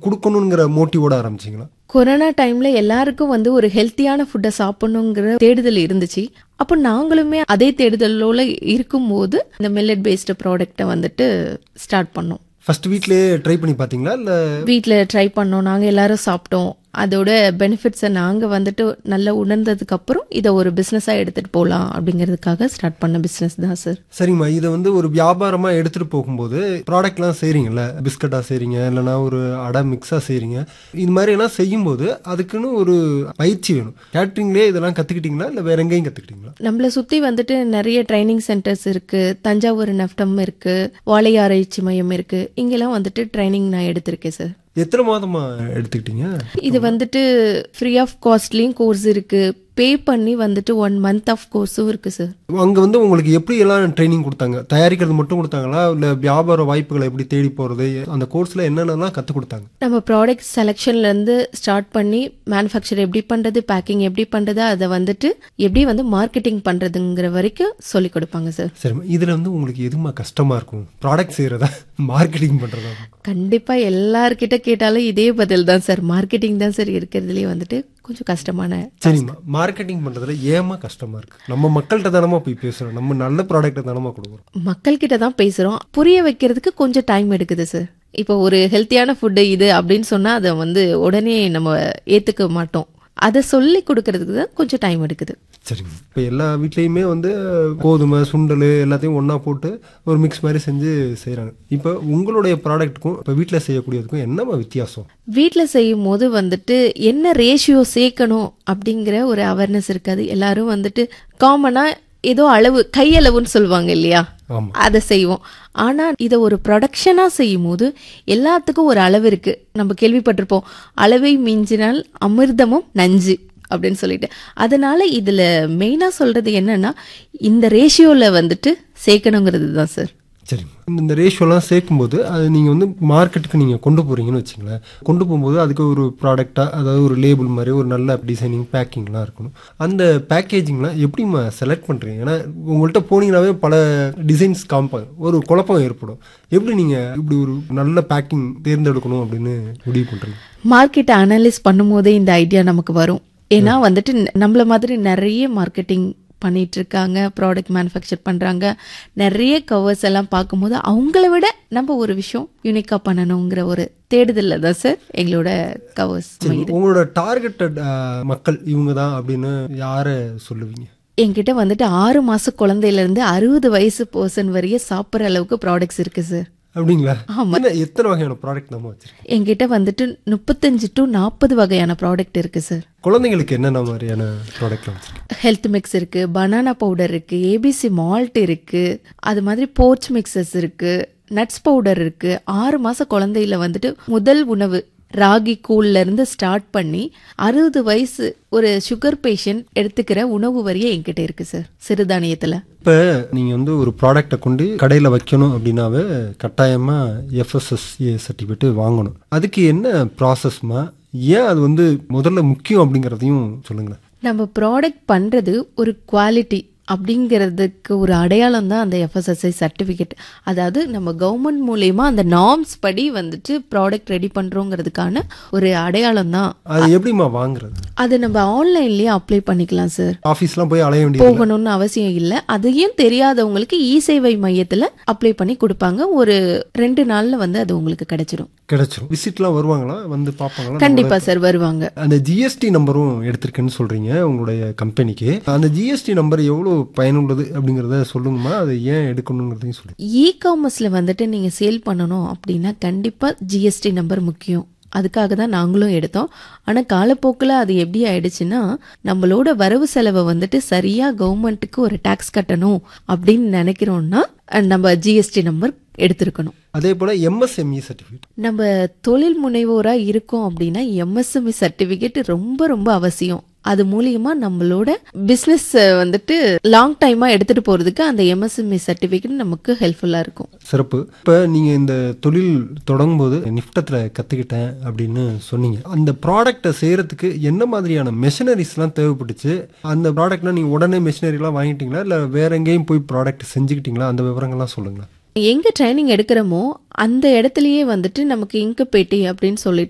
கொடுக்கணுங்கிற மோட்டிவோட ஆரம்பிச்சிங்களா கொரோனா டைம்ல எல்லாருக்கும் வந்து ஒரு ஹெல்த்தியான ஃபுட்டை சாப்பிடணுங்கிற தேடுதல் இருந்துச்சு அப்போ நாங்களுமே அதே தேடுதலோட இருக்கும்போது இந்த மில்லட் பேஸ்டு ப்ராடக்ட்டை வந்துட்டு ஸ்டார்ட் பண்ணோம் ஃபர்ஸ்ட் வீட்லயே ட்ரை பண்ணி பார்த்தீங்களா இல்லை வீட்டில் ட்ரை பண்ணோம் நாங்கள் எல்லாரும் சாப்பிட்டோம் அதோட பெனிஃபிட்ஸை நாங்கள் வந்துட்டு நல்லா உணர்ந்ததுக்கு அப்புறம் இதை ஒரு பிஸ்னஸாக எடுத்துகிட்டு போகலாம் அப்படிங்கிறதுக்காக ஸ்டார்ட் பண்ண பிஸ்னஸ் தான் சார் சரிம்மா இதை வந்து ஒரு வியாபாரமாக எடுத்துகிட்டு போகும்போது ப்ராடக்ட்லாம் செய்கிறீங்கல்ல பிஸ்கட்டாக செய்கிறீங்க இல்லைனா ஒரு அடை மிக்ஸாக செய்கிறீங்க இது மாதிரியெல்லாம் செய்யும்போது அதுக்குன்னு ஒரு பயிற்சி வேணும் கேட்ரிங்லேயே இதெல்லாம் கற்றுக்கிட்டீங்களா இல்லை வேற எங்கேயும் கற்றுக்கிட்டீங்களா நம்மளை சுற்றி வந்துட்டு நிறைய ட்ரைனிங் சென்டர்ஸ் இருக்குது தஞ்சாவூர் நெஃப்டம் இருக்குது வாழை ஆராய்ச்சி மையம் இருக்குது இங்கெல்லாம் வந்துட்டு ட்ரைனிங் நான் எடுத்திருக்கேன் சார் எத்தனை மாதமா எடுத்துக்கிட்டீங்க இது வந்துட்டு ஃப்ரீ ஆஃப் காஸ்ட்லேயும் கோர்ஸ் இருக்குது பே பண்ணி வந்துட்டு ஒன் மந்த் ஆஃப் கோர்ஸும் இருக்குது சார் அங்கே வந்து உங்களுக்கு எப்படி எல்லாம் ட்ரைனிங் கொடுத்தாங்க தயாரிக்கிறது மட்டும் கொடுத்தாங்களா இல்லை வியாபார வாய்ப்புகளை எப்படி தேடி போகிறது அந்த கோர்ஸில் என்னென்னலாம் கற்றுக் கொடுத்தாங்க நம்ம ப்ராடக்ட் செலெக்ஷன்லேருந்து ஸ்டார்ட் பண்ணி மேனுஃபேக்சர் எப்படி பண்ணுறது பேக்கிங் எப்படி பண்ணுறது அதை வந்துட்டு எப்படி வந்து மார்க்கெட்டிங் பண்ணுறதுங்கிற வரைக்கும் சொல்லி கொடுப்பாங்க சார் சரிம்மா இதில் வந்து உங்களுக்கு எதுமா கஷ்டமாக இருக்கும் ப்ராடக்ட் செய்கிறதா மார்க்கெட்டிங் பண்ணுறதா கண்டிப்பாக எல்லார்கிட்ட கேட்டாலும் இதே பதில் தான் சார் மார்க்கெட்டிங் தான் சார் இருக்கிறதுலே வந்துட்டு கொஞ்சம் கஷ்டமான சரிம்மா மார்க்கெட்டிங் பண்ணுறதுல ஏமா கஷ்டமாக இருக்குது நம்ம மக்கள்கிட்ட தானமா போய் பேசுகிறோம் நம்ம நல்ல ப்ராடக்ட்டை தானமா கொடுக்குறோம் மக்கள்கிட்ட தான் பேசுகிறோம் புரிய வைக்கிறதுக்கு கொஞ்சம் டைம் எடுக்குது சார் இப்போ ஒரு ஹெல்த்தியான ஃபுட்டு இது அப்படின்னு சொன்னால் அதை வந்து உடனே நம்ம ஏற்றுக்க மாட்டோம் அதை சொல்லி கொடுக்கறதுக்கு தான் கொஞ்சம் டைம் எடுக்குது சரிங்க இப்போ எல்லா வீட்லேயுமே வந்து கோதுமை சுண்டல் எல்லாத்தையும் ஒன்றா போட்டு ஒரு மிக்ஸ் மாதிரி செஞ்சு செய்கிறாங்க இப்போ உங்களுடைய ப்ராடக்ட்டுக்கும் இப்போ வீட்டில் செய்யக்கூடியதுக்கும் என்னம்மா வித்தியாசம் வீட்டில் செய்யும் போது வந்துட்டு என்ன ரேஷியோ சேர்க்கணும் அப்படிங்கிற ஒரு அவேர்னஸ் இருக்காது எல்லாரும் வந்துட்டு காமனாக ஏதோ அளவு கையளவுன்னு சொல்லுவாங்க இல்லையா ஆமாம் அதை செய்வோம் ஆனா இதை ஒரு ப்ரொடக்ஷனாக செய்யும் போது எல்லாத்துக்கும் ஒரு அளவு இருக்கு நம்ம கேள்விப்பட்டிருப்போம் அளவை மிஞ்சினால் அமிர்தமும் நஞ்சு அப்படின்னு சொல்லிட்டு அதனால இதுல மெயினா சொல்றது என்னன்னா இந்த ரேஷியோல வந்துட்டு சேர்க்கணுங்கிறது தான் சார் சரி இந்த ரேஷியோலாம் சேர்க்கும்போது அது நீங்கள் வந்து மார்க்கெட்டுக்கு நீங்கள் கொண்டு போகிறீங்கன்னு வச்சுங்களேன் கொண்டு போகும்போது அதுக்கு ஒரு ப்ராடக்டாக அதாவது ஒரு லேபிள் மாதிரி ஒரு நல்ல டிசைனிங் பேக்கிங்லாம் இருக்கணும் அந்த பேக்கேஜிங்லாம் எப்படிம்மா செலக்ட் பண்ணுறீங்க ஏன்னா உங்கள்கிட்ட போனீங்கன்னாவே பல டிசைன்ஸ் காமிப்பாங்க ஒரு குழப்பம் ஏற்படும் எப்படி நீங்கள் இப்படி ஒரு நல்ல பேக்கிங் தேர்ந்தெடுக்கணும் அப்படின்னு முடிவு பண்ணுறீங்க மார்க்கெட்டை அனலைஸ் பண்ணும்போதே இந்த ஐடியா நமக்கு வரும் ஏன்னா வந்துட்டு நம்மள மாதிரி நிறைய மார்க்கெட்டிங் பண்ணிட்டு இருக்காங்க ப்ராடக்ட் மேனுஃபேக்சர் பண்றாங்க நிறைய கவர்ஸ் எல்லாம் பார்க்கும்போது அவங்கள விட நம்ம ஒரு விஷயம் யூனிக்கா பண்ணணுங்கிற ஒரு தேடுதல்ல தான் சார் எங்களோட கவர்ஸ் சரி உங்களோட டார்கெட்டட் மக்கள் இவங்க தான் அப்படின்னு யாரை சொல்லுவீங்க என்கிட்ட வந்துட்டு ஆறு மாச குழந்தையில இருந்து அறுபது வயசு பர்சன் வரைய சாப்பிட்ற அளவுக்கு ப்ராடக்ட்ஸ் இருக்கு சார் அப்படிங்களா என்ன எத்தனை வகையான ப்ராடக்ட் நம்ம வச்சிருக்கோம் என்கிட்ட வந்துட்டு முப்பத்தஞ்சு டு நாற்பது வகையான ப்ராடக்ட் இருக்கு சார் குழந்தைங்களுக்கு என்னென்ன மாதிரியான ப்ராடக்ட்லாம் வச்சிருக்கீங்க ஹெல்த் மிக்ஸ் இருக்கு பனானா பவுடர் இருக்கு ஏபிசி மால்ட் இருக்கு அது மாதிரி போர்ச் மிக்சஸ் இருக்கு நட்ஸ் பவுடர் இருக்கு ஆறு மாச குழந்தையில வந்துட்டு முதல் உணவு ராகி கூழ்ல இருந்து ஸ்டார்ட் பண்ணி அறுபது வயசு ஒரு சுகர் பேஷண்ட் எடுத்துக்கிற உணவு வரையே என்கிட்ட இருக்கு சார் சிறுதானியத்துல இப்போ நீங்கள் வந்து ஒரு ப்ராடக்டை கொண்டு கடையில் வைக்கணும் அப்படின்னாவே கட்டாயமாக எஃப்எஸ்எஸ்ஏ சர்டிஃபிகேட் வாங்கணும் அதுக்கு என்ன ப்ராசஸ்மா ஏன் அது வந்து முதல்ல முக்கியம் அப்படிங்கிறதையும் சொல்லுங்களேன் நம்ம ப்ராடக்ட் பண்றது ஒரு குவாலிட்டி அப்படிங்கிறதுக்கு ஒரு அடையாளம் தான் அந்த எஃப்எஸ்எஸ்ஐ சர்டிஃபிகேட் அதாவது நம்ம கவர்மெண்ட் மூலயமா அந்த நார்ம்ஸ் படி வந்துட்டு ப்ராடக்ட் ரெடி பண்றோங்கிறதுக்கான ஒரு அடையாளம் தான் அது எப்படிம்மா வாங்குறது அது நம்ம ஆன்லைன்லயே அப்ளை பண்ணிக்கலாம் சார் ஆஃபீஸ்லாம் போய் அலைய வேண்டியது போகணும்னு அவசியம் இல்லை அதையும் தெரியாதவங்களுக்கு இ சேவை மையத்துல அப்ளை பண்ணி கொடுப்பாங்க ஒரு ரெண்டு நாள்ல வந்து அது உங்களுக்கு கிடைச்சிடும் கிடைச்சிரும் விசிட்லாம் வருவாங்களா வந்து பார்ப்பாங்களா கண்டிப்பா சார் வருவாங்க அந்த ஜிஎஸ்டி நம்பரும் எடுத்திருக்கேன்னு சொல்றீங்க உங்களுடைய கம்பெனிக்கு அந்த ஜிஎஸ்டி நம்பர் எவ்வளோ பயனுள்ளது அப்படிங்கிறத சொல்லுங்கம்மா அதை ஏன் எடுக்கணுங்கிறதையும் சொல்லுங்க இ காமர்ஸ்ல வந்துட்டு நீங்க சேல் பண்ணணும் அப்படின்னா கண்டிப்பா ஜிஎஸ்டி நம்பர் முக்கியம் அதுக்காக தான் நாங்களும் எடுத்தோம் ஆனா காலப்போக்கில் அது எப்படி ஆயிடுச்சுன்னா நம்மளோட வரவு செலவை வந்துட்டு சரியா கவர்மெண்ட்டுக்கு ஒரு டாக்ஸ் கட்டணும் அப்படின்னு நினைக்கிறோம்னா அஹ், நம்ம ஜிஎஸ்டி நம்பர் எடுத்திருக்கணும் அதே போல் எம்எஸ்எம்இ சர்டிஃபிகேட் நம்ம தொழில் முனைவோரா இருக்கோம் அப்படின்னா எம்எஸ்எம்இ சர்டிபிகேட் ரொம்ப ரொம்ப அவசியம் அது மூலியமா நம்மளோட பிசினஸ் வந்துட்டு லாங் டைமா எடுத்துட்டு போறதுக்கு அந்த எம்எஸ்எம்இ சர்டிபிகேட் நமக்கு ஹெல்ப்ஃபுல்லா இருக்கும் சிறப்பு இப்போ நீங்கள் இந்த தொழில் தொடங்கும்போது நிஃப்டத்தில் கற்றுக்கிட்டேன் அப்படின்னு சொன்னீங்க அந்த ப்ராடக்டை செய்கிறதுக்கு என்ன மாதிரியான மெஷினரிஸ்லாம் தேவைப்பட்டுச்சு அந்த ப்ராடக்ட்லாம் நீங்கள் உடனே மெஷினரிலாம் வாங்கிட்டீங்களா இல்லை வேற எங்கேயும் போய் ப்ராடக்ட் செஞ்சுக்கிட்டீங்களா அந்த விவரங்கள்லாம் சொல்லுங்களேன் எங்க ட்ரைனிங் எடுக்கிறோமோ அந்த இடத்துலயே வந்துட்டு நமக்கு இங்கு பெட்டி அப்படின்னு சொல்லிட்டு